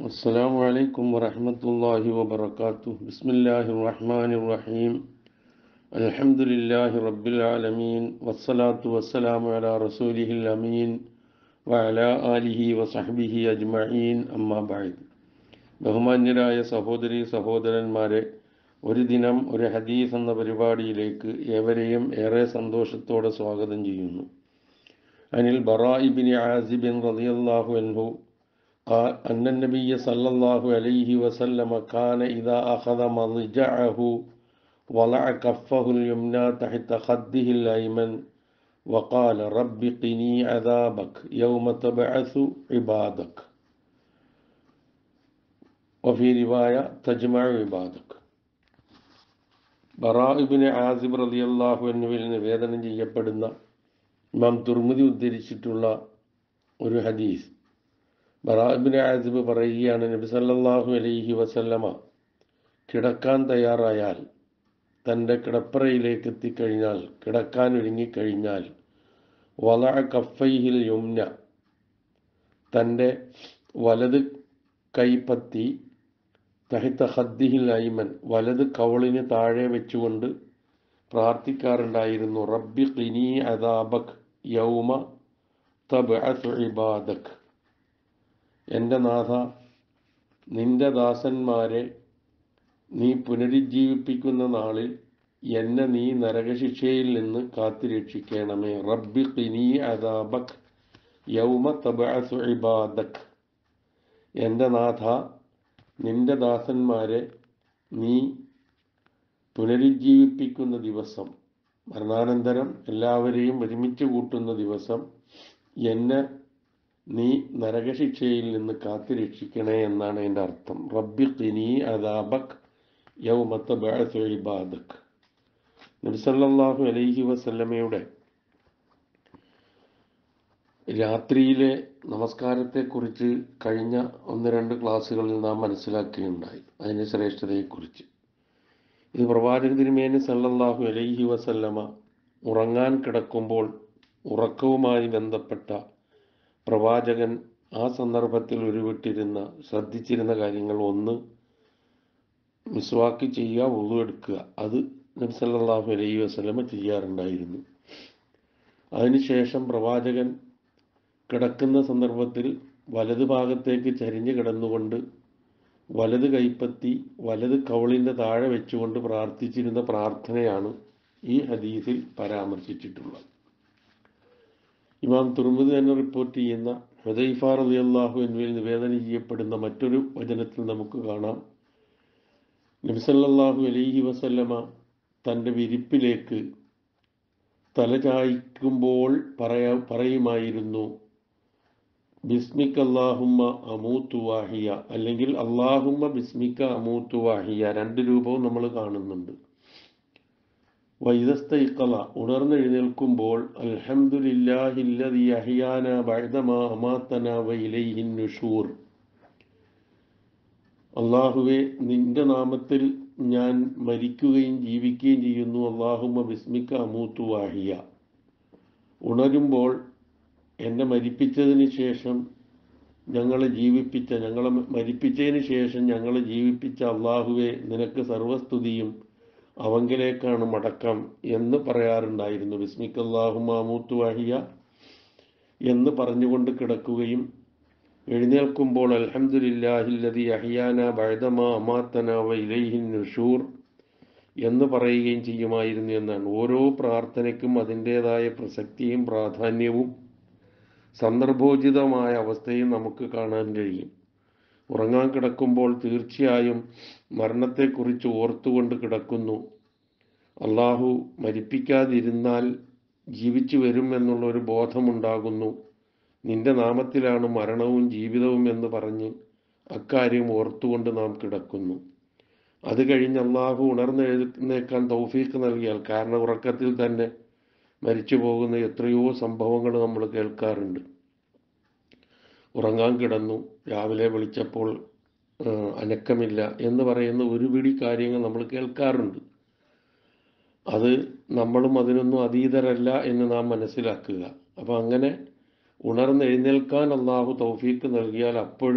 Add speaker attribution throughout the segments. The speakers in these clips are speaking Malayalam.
Speaker 1: السلام عليكم ورحمة الله وبركاته بسم الله الرحمن الرحيم الحمد لله رب العالمين والصلاة والسلام على رسوله الأمين وعلى آله وصحبه أجمعين أما بعد ബഹുമാന്യരായ സഹോദരി സഹോദരന്മാരെ ഒരു ദിനം ഒരു ഹദീസ് എന്ന പരിപാടിയിലേക്ക് ഏവരെയും ഏറെ സന്തോഷത്തോടെ സ്വാഗതം ചെയ്യുന്നു അനിൽ ബറായിബിൻ ആസിബിൻ റളിയല്ലാഹു അൻഹു قال أن النبي صلى الله عليه وسلم كان إذا أخذ مضجعه وضع كفه اليمنى تحت خده الأيمن وقال رب قني عذابك يوم تبعث عبادك وفي رواية تجمع عبادك ബറാഇബിന് ആസിബ് റളിയല്ലാഹു അൻഹുവിൽ നിവേദനം ചെയ്യപ്പെടുന്ന ഇമാം തുർമുദി ഉദ്ധരിച്ചിട്ടുള്ള ഒരു ഹദീസ് ബറാഇബിന് ആസിബ് പറയുകയാണ് നബി സല്ലല്ലാഹു അലൈഹി വസല്ലമ കിടക്കാൻ തയ്യാറായാൽ തൻ്റെ കിടപ്പറയിലേക്ക് എത്തിക്കഴിഞ്ഞാൽ കിടക്കാൻ ഒരുങ്ങിക്കഴിഞ്ഞാൽ വള കഫൈഹിൽ യുംന തൻ്റെ വലത് കൈപ്പത്തി തഹിത്ത ഹദ്ദിഹിൽ ഐമൻ വലത് കവളിന് താഴെ വെച്ചുകൊണ്ട് പ്രാർത്ഥിക്കാറുണ്ടായിരുന്നു റബ്ബി ഖിനി അദാബക് യൗമ തബ്അസ് ഇബാദക് എൻ്റെ നാഥ നിന്റെ ദാസന്മാരെ നീ പുനരുജ്ജീവിപ്പിക്കുന്ന നാളിൽ എന്നെ നീ നരകശിക്ഷയിൽ നിന്ന് കാത്തുരക്ഷിക്കണമേ റബ്ബി ഖിനി അദാബക് യൗമ തബ്അസ് ഇബാദക് എൻ്റെ നാഥ നിന്റെ ദാസന്മാരെ നീ പുനരുജ്ജീവിപ്പിക്കുന്ന ദിവസം മരണാനന്തരം എല്ലാവരെയും ഒരുമിച്ച് കൂട്ടുന്ന ദിവസം എന്നെ നീ നരകശിക്ഷയിൽ നിന്ന് കാത്തുരക്ഷിക്കണേ എന്നാണ് എൻ്റെ അർത്ഥം റബ്ബി ഖിനി അദാബക് യൗമത്ത ബഅസ് ഇബാദക് നബിസല്ലാഹു അലൈഹി വസല്ലമയുടെ രാത്രിയിലെ നമസ്കാരത്തെക്കുറിച്ച് കഴിഞ്ഞ ഒന്ന് രണ്ട് ക്ലാസ്സുകളിൽ നാം മനസ്സിലാക്കുകയുണ്ടായി അതിൻ്റെ ശ്രേഷ്ഠതയെക്കുറിച്ച് ഇത് പ്രവാചക തിരുമേനി സല്ലല്ലാഹു അലൈഹി വസല്ലമ ഉറങ്ങാൻ കിടക്കുമ്പോൾ ഉറക്കവുമായി ബന്ധപ്പെട്ട പ്രവാചകൻ ആ സന്ദർഭത്തിൽ ഉരുവിട്ടിരുന്ന ശ്രദ്ധിച്ചിരുന്ന കാര്യങ്ങൾ ഒന്ന് മിസ്വാക്ക് ചെയ്യുക ഉള്ളു എടുക്കുക അത് നബി സല്ലല്ലാഹു അലൈഹി വസല്ലമ ചെയ്യാറുണ്ടായിരുന്നു അതിനുശേഷം പ്രവാചകൻ കിടക്കുന്ന സന്ദർഭത്തിൽ വലത് ഭാഗത്തേക്ക് ചരിഞ്ഞു കിടന്നുകൊണ്ട് വലത് കൈപ്പത്തി വലത് കവളിൻ്റെ താഴെ വെച്ചുകൊണ്ട് പ്രാർത്ഥിച്ചിരുന്ന പ്രാർത്ഥനയാണ് ഈ ഹദീസിൽ പരാമർശിച്ചിട്ടുള്ളത് ഇമാം തുർമുദ് തന്നെ റിപ്പോർട്ട് ചെയ്യുന്ന ഹുദൈഫ റലി അള്ളാഹു എന്നിവയിൽ നിവേദനം ചെയ്യപ്പെടുന്ന മറ്റൊരു വചനത്തിൽ നമുക്ക് കാണാം നബിസല്ലാഹു അലൈഹി വസല്ലമ തൻ്റെ വിരിപ്പിലേക്ക് തല ചായ്ക്കുമ്പോൾ പറയാ പറയുമായിരുന്നു ബിസ്മിക് അള്ളാഹുമ്മ അമൂത്തു വാഹിയ അല്ലെങ്കിൽ അള്ളാഹുമ്മ ബിസ്മിക്ക അമൂത്തു വാഹിയ രണ്ട് രൂപവും നമ്മൾ കാണുന്നുണ്ട് വൈദസ്തൈക്കല ഉണർന്നെഴുന്നേൽക്കുമ്പോൾ അൽഹംദുലില്ലാഹില്ലദി അഹിയാന ബഅദമാ അമാതന വഇലൈഹിൻ നുഷൂർ അള്ളാഹുവെ നിന്റെ നാമത്തിൽ ഞാൻ മരിക്കുകയും ജീവിക്കുകയും ചെയ്യുന്നു അള്ളാഹുമ്മ ബിസ്മിക്ക അമൂത്തു വാഹിയ ഉണരുമ്പോൾ എന്നെ മരിപ്പിച്ചതിന് ശേഷം ഞങ്ങളെ ജീവിപ്പിച്ച ഞങ്ങളെ മരിപ്പിച്ചതിന് ശേഷം ഞങ്ങളെ ജീവിപ്പിച്ച അള്ളാഹുവെ നിനക്ക് സർവസ്തുതിയും അവങ്കിലേക്കാണ് മടക്കം എന്ന് പറയാറുണ്ടായിരുന്നു ബിസ്മിക് അള്ളാഹു മാമൂത്തു വാഹിയ എന്ന് പറഞ്ഞുകൊണ്ട് കിടക്കുകയും എഴുന്നേൽക്കുമ്പോൾ അൽഹംദുലില്ലാഹില്ലതി അഹിയാന ബഴദമ അമാത്തന വൈലൈഹിൻ നുഷൂർ എന്ന് പറയുകയും ചെയ്യുമായിരുന്നു എന്നാണ് ഓരോ പ്രാർത്ഥനയ്ക്കും അതിൻ്റേതായ പ്രസക്തിയും പ്രാധാന്യവും സന്ദർഭോചിതമായ അവസ്ഥയും നമുക്ക് കാണാൻ കഴിയും ഉറങ്ങാൻ കിടക്കുമ്പോൾ തീർച്ചയായും മരണത്തെക്കുറിച്ച് ഓർത്തുകൊണ്ട് കിടക്കുന്നു അള്ളാഹു മരിപ്പിക്കാതിരുന്നാൽ ജീവിച്ചു വരും എന്നുള്ളൊരു ബോധമുണ്ടാകുന്നു നിന്റെ നാമത്തിലാണ് മരണവും ജീവിതവും എന്ന് പറഞ്ഞ് അക്കാര്യം ഓർത്തുകൊണ്ട് നാം കിടക്കുന്നു അത് കഴിഞ്ഞ് അള്ളാഹു ഉണർന്നെഴുന്നേക്കാൻ തൗഫീക്ക് നൽകിയാൽ കാരണം ഉറക്കത്തിൽ തന്നെ മരിച്ചു പോകുന്ന എത്രയോ സംഭവങ്ങൾ നമ്മൾ കേൾക്കാറുണ്ട് ഉറങ്ങാൻ കിടന്നു രാവിലെ വിളിച്ചപ്പോൾ അനക്കമില്ല എന്ന് പറയുന്ന ഒരു പിടി കാര്യങ്ങൾ നമ്മൾ കേൾക്കാറുണ്ട് അത് നമ്മളും അതിനൊന്നും അതീതരല്ല എന്ന് നാം മനസ്സിലാക്കുക അപ്പം അങ്ങനെ ഉണർന്നെഴുന്നേൽക്കാൻ അള്ളാഹു തൗഫീക്ക് നൽകിയാൽ അപ്പോഴും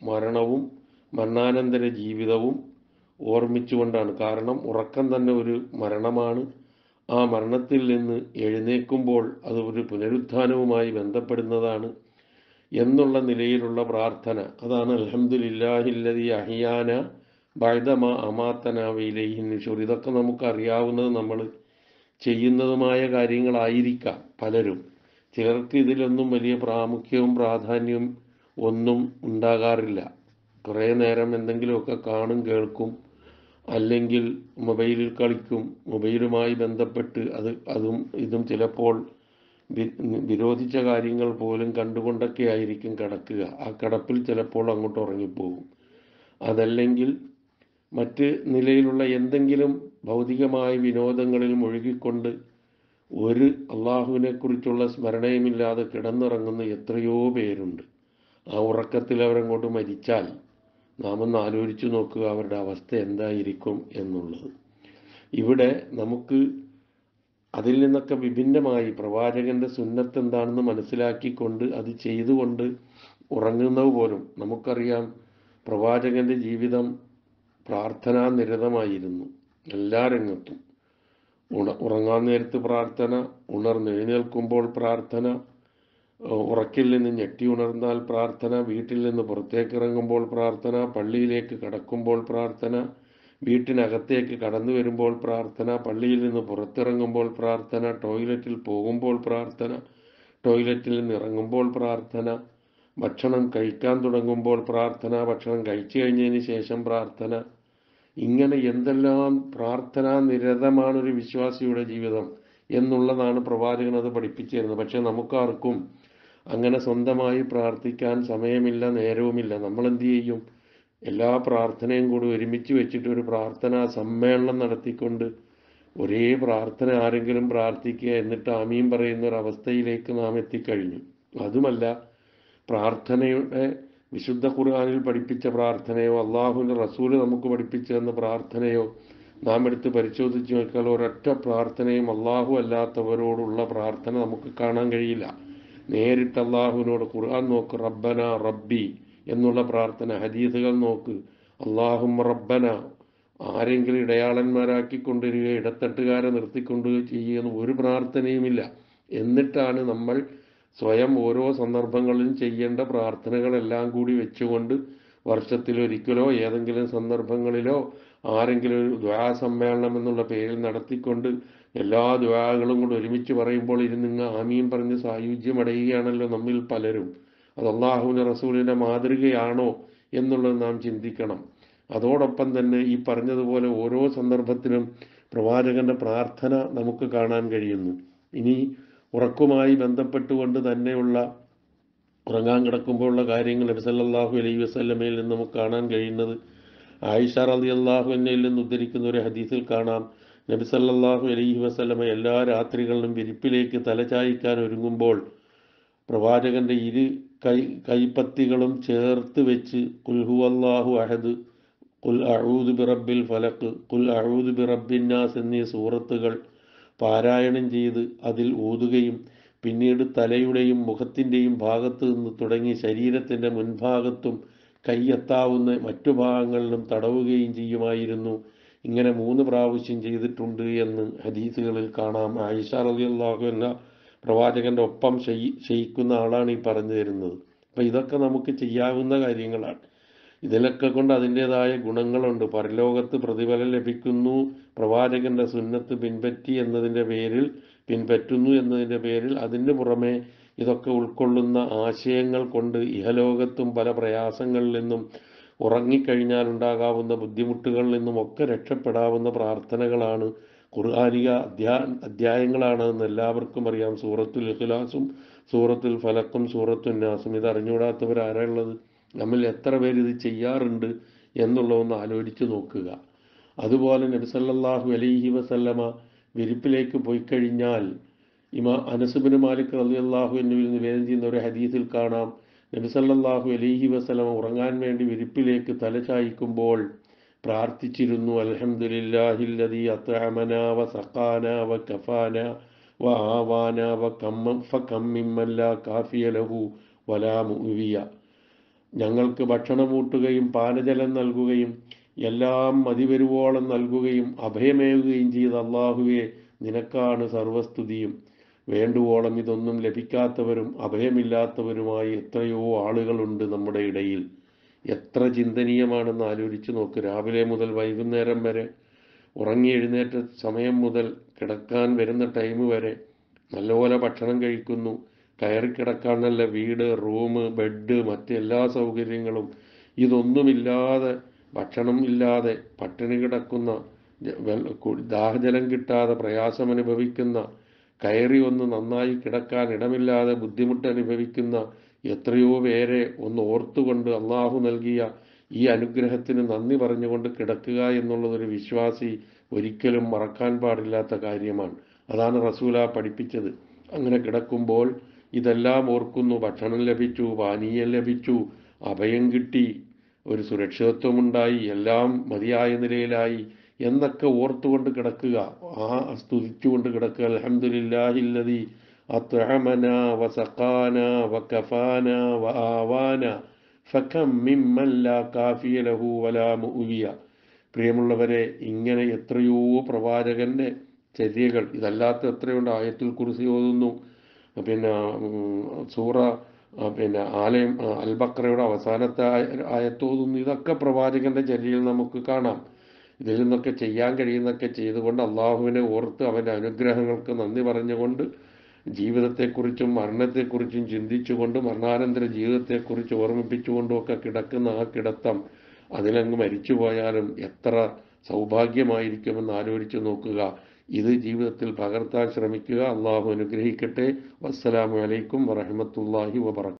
Speaker 1: മരണവും മരണാനന്തര ജീവിതവും ഓർമ്മിച്ചുകൊണ്ടാണ് കാരണം ഉറക്കം തന്നെ ഒരു മരണമാണ് ആ മരണത്തിൽ നിന്ന് എഴുന്നേൽക്കുമ്പോൾ അത് ഒരു പുനരുത്ഥാനവുമായി ബന്ധപ്പെടുന്നതാണ് എന്നുള്ള നിലയിലുള്ള പ്രാർത്ഥന അതാണ് അൽഹംദുലില്ലാഹില്ലതി അഹിയാന ബൈദമ അമാത്തന വെയിലൈഹി നിഷൂർ ഇതൊക്കെ നമുക്ക് അറിയാവുന്നത് നമ്മൾ ചെയ്യുന്നതുമായ കാര്യങ്ങളായിരിക്കാം പലരും ചിലർക്ക് ഇതിലൊന്നും വലിയ പ്രാമുഖ്യവും പ്രാധാന്യവും ഒന്നും ഉണ്ടാകാറില്ല കുറേ നേരം എന്തെങ്കിലുമൊക്കെ കാണും കേൾക്കും അല്ലെങ്കിൽ മൊബൈലിൽ കളിക്കും മൊബൈലുമായി ബന്ധപ്പെട്ട് അത് അതും ഇതും ചിലപ്പോൾ വി- വിരോധിച്ച കാര്യങ്ങൾ പോലും കണ്ടുകൊണ്ടൊക്കെ ആയിരിക്കും കിടക്കുക ആ കിടപ്പിൽ ചിലപ്പോൾ അങ്ങോട്ട് ഉറങ്ങിപ്പോകും അതല്ലെങ്കിൽ മറ്റ് നിലയിലുള്ള എന്തെങ്കിലും ഭൗതികമായ വിനോദങ്ങളിൽ മുഴുകിക്കൊണ്ട് ഒരു അള്ളാഹുവിനെ കുറിച്ചുള്ള സ്മരണയുമില്ലാതെ കിടന്നുറങ്ങുന്ന എത്രയോ പേരുണ്ട് ആ ഉറക്കത്തിൽ അവരങ്ങോട്ട് മരിച്ചാൽ നാം ഒന്ന് ആലോചിച്ചു നോക്കുക അവരുടെ അവസ്ഥ എന്തായിരിക്കും എന്നുള്ളത് ഇവിടെ നമുക്ക് അതിൽ നിന്നൊക്കെ വിഭിന്നമായി പ്രവാചകന്റെ സുന്നത്ത് എന്താണെന്ന് മനസ്സിലാക്കിക്കൊണ്ട് അത് ചെയ്തുകൊണ്ട് ഉറങ്ങുന്നത് പോലും നമുക്കറിയാം പ്രവാചകന്റെ ജീവിതം പ്രാർത്ഥനാ നിരതമായിരുന്നു എല്ലാ രംഗത്തും ഉണ ഉറങ്ങാൻ നേരത്ത് പ്രാർത്ഥന ഉണർന്നെഴുന്നേൽക്കുമ്പോൾ പ്രാർത്ഥന ഏഹ് ഉറക്കിൽ നിന്ന് ഞെട്ടി ഉണർന്നാൽ പ്രാർത്ഥന വീട്ടിൽ നിന്ന് പുറത്തേക്ക് ഇറങ്ങുമ്പോൾ പ്രാർത്ഥന പള്ളിയിലേക്ക് കടക്കുമ്പോൾ പ്രാർത്ഥന വീട്ടിനകത്തേക്ക് കടന്നു വരുമ്പോൾ പ്രാർത്ഥന പള്ളിയിൽ നിന്ന് പുറത്തിറങ്ങുമ്പോൾ പ്രാർത്ഥന ടോയ്ലറ്റിൽ പോകുമ്പോൾ പ്രാർത്ഥന ടോയ്ലറ്റിൽ നിന്ന് ഇറങ്ങുമ്പോൾ പ്രാർത്ഥന ഭക്ഷണം കഴിക്കാൻ തുടങ്ങുമ്പോൾ പ്രാർത്ഥന ഭക്ഷണം കഴിച്ചു കഴിഞ്ഞതിന് ശേഷം പ്രാർത്ഥന ഇങ്ങനെ എന്തെല്ലാം പ്രാർത്ഥനാ നിരതമാണ് ഒരു വിശ്വാസിയുടെ ജീവിതം എന്നുള്ളതാണ് പ്രവാചകൻ അത് പഠിപ്പിച്ചു തരുന്നത് പക്ഷെ നമുക്കാർക്കും അങ്ങനെ സ്വന്തമായി പ്രാർത്ഥിക്കാൻ സമയമില്ല നേരവുമില്ല നമ്മൾ എന്ത് ചെയ്യും എല്ലാ പ്രാർത്ഥനയും കൂടി ഒരുമിച്ച് വെച്ചിട്ട് ഒരു പ്രാർത്ഥനാ സമ്മേളനം നടത്തിക്കൊണ്ട് ഒരേ പ്രാർത്ഥന ആരെങ്കിലും പ്രാർത്ഥിക്കുക എന്നിട്ട് ആമീൻ പറയുന്ന ഒരു അവസ്ഥയിലേക്ക് നാം എത്തിക്കഴിഞ്ഞു അതുമല്ല പ്രാർത്ഥനയുടെ വിശുദ്ധ ഖുർആനിൽ പഠിപ്പിച്ച പ്രാർത്ഥനയോ അള്ളാഹുവിൻ്റെ റസൂല് നമുക്ക് പഠിപ്പിച്ചു തന്ന പ്രാർത്ഥനയോ നാം എടുത്ത് പരിശോധിച്ച് നോക്കിയാൽ ഒരൊറ്റ പ്രാർത്ഥനയും അള്ളാഹു അല്ലാത്തവരോടുള്ള പ്രാർത്ഥന നമുക്ക് കാണാൻ കഴിയില്ല നേരിട്ട് അള്ളാഹുവിനോട് ഖുർആൻ നോക്ക് റബ്ബന റബ്ബി എന്നുള്ള പ്രാർത്ഥന ഹദീസുകൾ നോക്ക് അള്ളാഹും റബ്ബന ആരെങ്കിലും ഇടയാളന്മാരാക്കി കൊണ്ടുവരിക ഇടത്തട്ടുകാരെ നിർത്തിക്കൊണ്ട് ചെയ്യുന്ന ഒരു പ്രാർത്ഥനയുമില്ല എന്നിട്ടാണ് നമ്മൾ സ്വയം ഓരോ സന്ദർഭങ്ങളിലും ചെയ്യേണ്ട പ്രാർത്ഥനകളെല്ലാം കൂടി വെച്ചുകൊണ്ട് വർഷത്തിലൊരിക്കലോ ഏതെങ്കിലും സന്ദർഭങ്ങളിലോ ആരെങ്കിലും ഒരു ദ്വാ സമ്മേളനം എന്നുള്ള പേരിൽ നടത്തിക്കൊണ്ട് എല്ലാ ദ്വാകളും കൂടി ഒരുമിച്ച് പറയുമ്പോൾ ഇരുന്നിങ്ങ് ആമീൻ പറഞ്ഞ് സായുജ്യം അടയുകയാണല്ലോ നമ്മിൽ പലരും അത് അള്ളാഹുവിൻ്റെ റസൂലിൻ്റെ മാതൃകയാണോ എന്നുള്ളത് നാം ചിന്തിക്കണം അതോടൊപ്പം തന്നെ ഈ പറഞ്ഞതുപോലെ ഓരോ സന്ദർഭത്തിലും പ്രവാചകന്റെ പ്രാർത്ഥന നമുക്ക് കാണാൻ കഴിയുന്നു ഇനി ഉറക്കുമായി ബന്ധപ്പെട്ടുകൊണ്ട് തന്നെയുള്ള ഉറങ്ങാൻ കിടക്കുമ്പോഴുള്ള കാര്യങ്ങൾ നബി സല്ലല്ലാഹു അലൈഹി വസല്ലമയിൽ നിന്ന് നമുക്ക് കാണാൻ കഴിയുന്നത് ആയിഷ റളിയല്ലാഹു അൻഹയിൽ നിന്ന് ഉദ്ധരിക്കുന്ന ഒരു ഹദീസിൽ കാണാം നബി സല്ലല്ലാഹു അലൈഹി വസല്ലമ എല്ലാ രാത്രികളിലും വിരിപ്പിലേക്ക് തലചായ്ക്കാൻ ഒരുങ്ങുമ്പോൾ പ്രവാചകന്റെ ഇരു കൈ കൈപ്പത്തികളും ചേർത്ത് വെച്ച് കുൽഹു അള്ളാഹു അഹദ് കുൽ അഴൂദ് ബിറബിൽ ഫലക്ക് കുൽ അഴൂദ് ബിറബിന്നാസ് എന്നീ സൂറത്തുകൾ പാരായണം ചെയ്ത് അതിൽ ഊതുകയും പിന്നീട് തലയുടെയും മുഖത്തിൻ്റെയും ഭാഗത്ത് നിന്ന് തുടങ്ങി ശരീരത്തിൻ്റെ മുൻഭാഗത്തും കൈയെത്താവുന്ന മറ്റു ഭാഗങ്ങളിലും തടവുകയും ചെയ്യുമായിരുന്നു ഇങ്ങനെ മൂന്ന് പ്രാവശ്യം ചെയ്തിട്ടുണ്ട് എന്ന് ഹദീസുകളിൽ കാണാം ആയിഷ റളിയല്ലാഹു അൻഹ പ്രവാചകന്റെ ഒപ്പം ശയി ശയിക്കുന്ന ആളാണ് ഈ പറഞ്ഞു തരുന്നത് അപ്പം ഇതൊക്കെ നമുക്ക് ചെയ്യാവുന്ന കാര്യങ്ങളാണ് ഇതിലൊക്കെ കൊണ്ട് അതിൻ്റെതായ ഗുണങ്ങളുണ്ട് പരലോകത്ത് പ്രതിഫലം ലഭിക്കുന്നു പ്രവാചകന്റെ സുന്നത്ത് പിൻപറ്റി എന്നതിൻ്റെ പേരിൽ പിൻപറ്റുന്നു എന്നതിൻ്റെ പേരിൽ അതിന് പുറമെ ഇതൊക്കെ ഉൾക്കൊള്ളുന്ന ആശയങ്ങൾ കൊണ്ട് ഇഹലോകത്തും പല പ്രയാസങ്ങളിൽ നിന്നും ഉറങ്ങിക്കഴിഞ്ഞാൽ ഉണ്ടാകാവുന്ന ബുദ്ധിമുട്ടുകളിൽ നിന്നും ഒക്കെ രക്ഷപ്പെടാവുന്ന പ്രാർത്ഥനകളാണ് ഖുർആാനിക അധ്യാ അധ്യായങ്ങളാണെന്ന് എല്ലാവർക്കും അറിയാം സൂറത്തുൽ ഇഖ്ലാസും സൂറത്തുൽ ഫലക്കും സൂറത്തുൽ നാസും ഇത് അറിഞ്ഞുകൂടാത്തവരാരുള്ളത് നമ്മിൽ എത്ര പേര് ഇത് ചെയ്യാറുണ്ട് എന്നുള്ളതൊന്ന് ആലോചിച്ച് നോക്കുക അതുപോലെ നബി സല്ലല്ലാഹു അലൈഹി വസല്ലമ വിരിപ്പിലേക്ക് പോയി കഴിഞ്ഞാൽ ഇമാ അനസുബിന് മാലിക് റളിയല്ലാഹു എന്നിവിൽ നിവേദനം ചെയ്യുന്ന ഒരു ഹദീസിൽ കാണാം നബി സല്ലല്ലാഹു അലൈഹി വസല്ലമ ഉറങ്ങാൻ വേണ്ടി വിരിപ്പിലേക്ക് തല ചായ്ക്കുമ്പോൾ പ്രാർത്ഥിച്ചിരുന്നു അൽഹംദുലില്ലാഹില്ലദീ അത്അമന വ സഖാന വ കഫാന വ ആവാന വ കമ്മ ഫ കമ്മിമ്മല്ല കാഫിയ ലഹു വലാ മുവിയ ഞങ്ങൾക്ക് ഭക്ഷണമൂട്ടുകയും പാനജലം നൽകുകയും എല്ലാം മതിവരുവോളം നൽകുകയും അഭയമേകുകയും ചെയ്ത അള്ളാഹുവെ നിനക്കാണ് സർവസ്തുതിയും വേണ്ടുവോളം ഇതൊന്നും ലഭിക്കാത്തവരും അഭയമില്ലാത്തവരുമായി എത്രയോ ആളുകളുണ്ട് നമ്മുടെ ഇടയിൽ എത്ര ചിന്തനീയമാണെന്ന് ആലോചിച്ച് നോക്ക് രാവിലെ മുതൽ വൈകുന്നേരം വരെ ഉറങ്ങി എഴുന്നേറ്റ സമയം മുതൽ കിടക്കാൻ വരുന്ന ടൈം വരെ നല്ലപോലെ ഭക്ഷണം കഴിക്കുന്നു കയറി കിടക്കാൻ നല്ല വീട് റൂം ബെഡ് മറ്റെല്ലാ സൗകര്യങ്ങളും ഇതൊന്നുമില്ലാതെ ഭക്ഷണം ഇല്ലാതെ പട്ടിണി കിടക്കുന്ന ജ- വെള്ള- കു- ദാഹജലം കിട്ടാതെ പ്രയാസം അനുഭവിക്കുന്ന കയറി ഒന്ന് നന്നായി കിടക്കാൻ ഇടമില്ലാതെ ബുദ്ധിമുട്ട് അനുഭവിക്കുന്ന എത്രയോ പേരെ ഒന്ന് ഓർത്തുകൊണ്ട് അള്ളാഹു നൽകിയ ഈ അനുഗ്രഹത്തിന് നന്ദി പറഞ്ഞുകൊണ്ട് കിടക്കുക എന്നുള്ളതൊരു വിശ്വാസി ഒരിക്കലും മറക്കാൻ പാടില്ലാത്ത കാര്യമാണ് അതാണ് റസൂല പഠിപ്പിച്ചത് അങ്ങനെ കിടക്കുമ്പോൾ ഇതെല്ലാം ഓർക്കുന്നു ഭക്ഷണം ലഭിച്ചു പാനീയം ലഭിച്ചു അഭയം കിട്ടി ഒരു സുരക്ഷിതത്വമുണ്ടായി എല്ലാം മതിയായ നിലയിലായി എന്നൊക്കെ ഓർത്തുകൊണ്ട് കിടക്കുക ആ സ്തുതിച്ചുകൊണ്ട് കിടക്കുക അൽഹംദുലില്ലാഹില്ലദി അത്അമന വസഖാന വകഫാന വആവാന ഫകം മിമ്മൻ ലാ കാഫിയ ലഹു വലാ മുഅ്വിയ പ്രിയമുള്ളവരെ ഇങ്ങനെ എത്രയോ പ്രവാചകന്റെ ചര്യകൾ ഇതല്ലാത്ത എത്രയുണ്ട് ആയത്തുൽ കുറിസി ഓതുന്നു പിന്നെ ഉം, സൂറ ആ, പിന്നെ ആലയം ആ, അൽ ബക്രയുടെ അവസാനത്തെ ആയ- ആയത്തോതുന്നു ഇതൊക്കെ പ്രവാചകന്റെ ചര്യയിൽ നമുക്ക് കാണാം ഇതിൽ നിന്നൊക്കെ ചെയ്യാൻ കഴിയുന്നൊക്കെ ചെയ്തുകൊണ്ട് അള്ളാഹുവിനെ ഓർത്ത് അവൻ്റെ അനുഗ്രഹങ്ങൾക്ക് നന്ദി പറഞ്ഞുകൊണ്ട് ജീവിതത്തെക്കുറിച്ചും മരണത്തെക്കുറിച്ചും ചിന്തിച്ചുകൊണ്ട് മരണാനന്തര ജീവിതത്തെക്കുറിച്ച് ഓർമ്മിപ്പിച്ചുകൊണ്ടും ഒക്കെ കിടക്കുന്ന ആ കിടത്തം അതിലങ്ങ് മരിച്ചുപോയാലും എത്ര സൗഭാഗ്യമായിരിക്കുമെന്ന് ആലോചിച്ച് നോക്കുക ഇത് ജീവിതത്തിൽ പകർത്താൻ ശ്രമിക്കുക അള്ളാഹു അനുഗ്രഹിക്കട്ടെ വസ്സലാമു അലൈക്കും വറഹമത്തല്ലാഹി വബറ